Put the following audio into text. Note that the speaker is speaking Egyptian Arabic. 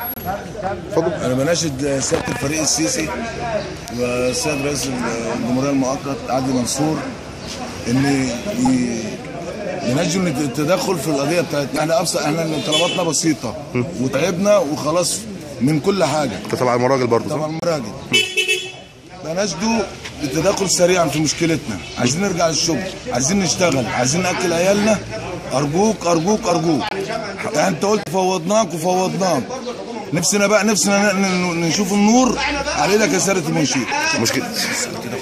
اتفضل انا بناشد سياده الفريق السيسي والسيد رئيس الجمهوريه المؤقت عدلي منصور ان ي- ينجوا التدخل في القضيه بتاعتنا احنا ابسط احنا طلباتنا بسيطه وتعبنا وخلاص من كل حاجه انت تبع المراجل برضه صح؟ طبعا مراجل بناشدوا التدخل سريعا في مشكلتنا عايزين نرجع للشغل عايزين نشتغل عايزين ناكل عيالنا ارجوك ارجوك ارجوك انت قلت فوضناك وفوضناك نفسنا بقى نفسنا ن- ن- نشوف النور على ايدك يا سياده المنشئ مشكله